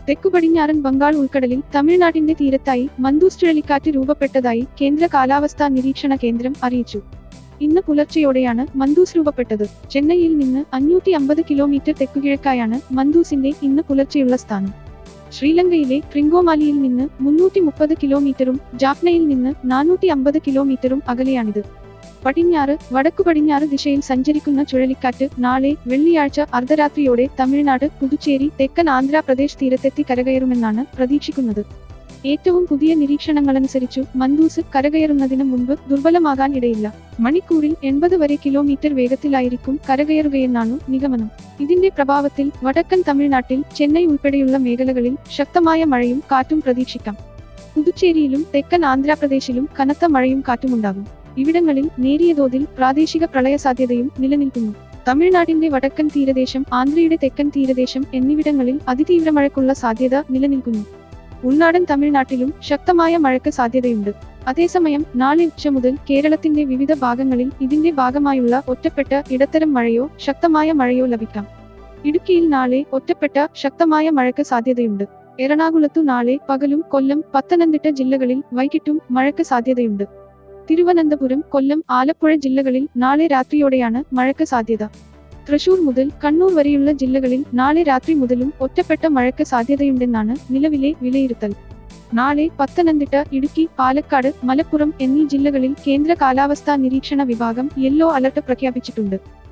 തെക്കു പടിഞ്ഞാറൻ ബംഗാൾ ഉൾക്കടലിൽ തമിഴ്നാട്ടിന്റെ തീരത്തായി മന്ദൂസ് ചുഴലിക്കാറ്റ് രൂപപ്പെട്ടതായി കേന്ദ്ര കാലാവസ്ഥാ നിരീക്ഷണ കേന്ദ്രം അറിയിച്ചു ഇന്ന് പുലർച്ചെയോടെയാണ് മന്ദൂസ് രൂപപ്പെട്ടത് ചെന്നൈയിൽ നിന്ന് അഞ്ഞൂറ്റി അമ്പത് കിലോമീറ്റർ തെക്കുകിഴക്കായാണ് മന്ദൂസിന്റെ ഇന്ന് പുലർച്ചെയുള്ള സ്ഥാനം ശ്രീലങ്കയിലെ ട്രിങ്കോമാലിയിൽ നിന്ന് മുന്നൂറ്റി മുപ്പത് കിലോമീറ്ററും ജാഫ്നയിൽ നിന്ന് നാനൂറ്റി അമ്പത് കിലോമീറ്ററും അകലെയാണിത് പടിഞ്ഞാറ് വടക്കു പടിഞ്ഞാറ് ദിശയിൽ സഞ്ചരിക്കുന്ന ചുഴലിക്കാറ്റ് നാളെ വെള്ളിയാഴ്ച അർദ്ധരാത്രിയോടെ തമിഴ്നാട് പുതുച്ചേരി തെക്കൻ ആന്ധ്രാപ്രദേശ് തീരത്തെത്തി കരകയറുമെന്നാണ് പ്രതീക്ഷിക്കുന്നത് ഏറ്റവും പുതിയ നിരീക്ഷണങ്ങളനുസരിച്ചു മന്ദൂസ് കരകയറുന്നതിന് മുമ്പ് ദുർബലമാകാൻ ഇടയില്ല മണിക്കൂറിൽ എൺപത് വരെ കിലോമീറ്റർ വേഗത്തിലായിരിക്കും കരകയറുകയെന്നാണു നിഗമനം ഇതിന്റെ പ്രഭാവത്തിൽ വടക്കൻ തമിഴ്നാട്ടിൽ ചെന്നൈ ഉൾപ്പെടെയുള്ള മേഖലകളിൽ ശക്തമായ മഴയും കാറ്റും പ്രതീക്ഷിക്കാം പുതുച്ചേരിയിലും തെക്കൻ ആന്ധ്രാപ്രദേശിലും കനത്ത മഴയും കാറ്റുമുണ്ടാകും ഇവിടങ്ങളിൽ നേരിയ തോതിൽ പ്രാദേശിക പ്രളയ സാധ്യതയും നിലനിൽക്കുന്നു തമിഴ്നാടിന്റെ വടക്കൻ തീരദേശം ആന്ധ്രയുടെ തെക്കൻ തീരദേശം എന്നിവിടങ്ങളിൽ അതിതീവ്ര മഴയ്ക്കുള്ള സാധ്യത നിലനിൽക്കുന്നു ഉൾനാടൻ തമിഴ്നാട്ടിലും ശക്തമായ മഴയ്ക്ക് സാധ്യതയുണ്ട് അതേസമയം നാളെ ഉച്ച മുതൽ കേരളത്തിന്റെ വിവിധ ഭാഗങ്ങളിൽ ഇതിന്റെ ഭാഗമായുള്ള ഒറ്റപ്പെട്ട ഇടത്തരം മഴയോ ശക്തമായ മഴയോ ലഭിക്കാം ഇടുക്കിയിൽ നാളെ ഒറ്റപ്പെട്ട ശക്തമായ മഴയ്ക്ക് സാധ്യതയുണ്ട് എറണാകുളത്തു നാളെ പകലും കൊല്ലം പത്തനംതിട്ട ജില്ലകളിൽ വൈകിട്ടും മഴയ്ക്ക് സാധ്യതയുണ്ട് തിരുവനന്തപുരം കൊല്ലം ആലപ്പുഴ ജില്ലകളിൽ നാളെ രാത്രിയോടെയാണ് മഴയ്ക്ക് സാധ്യത തൃശൂർ മുതൽ കണ്ണൂർ വരെയുള്ള ജില്ലകളിൽ നാളെ രാത്രി മുതലും ഒറ്റപ്പെട്ട മഴയ്ക്ക് സാധ്യതയുണ്ടെന്നാണ് നിലവിലെ വിലയിരുത്തൽ നാളെ പത്തനംതിട്ട ഇടുക്കി പാലക്കാട് മലപ്പുറം എന്നീ ജില്ലകളിൽ കേന്ദ്ര കാലാവസ്ഥാ നിരീക്ഷണ വിഭാഗം യെല്ലോ അലർട്ട് പ്രഖ്യാപിച്ചിട്ടുണ്ട്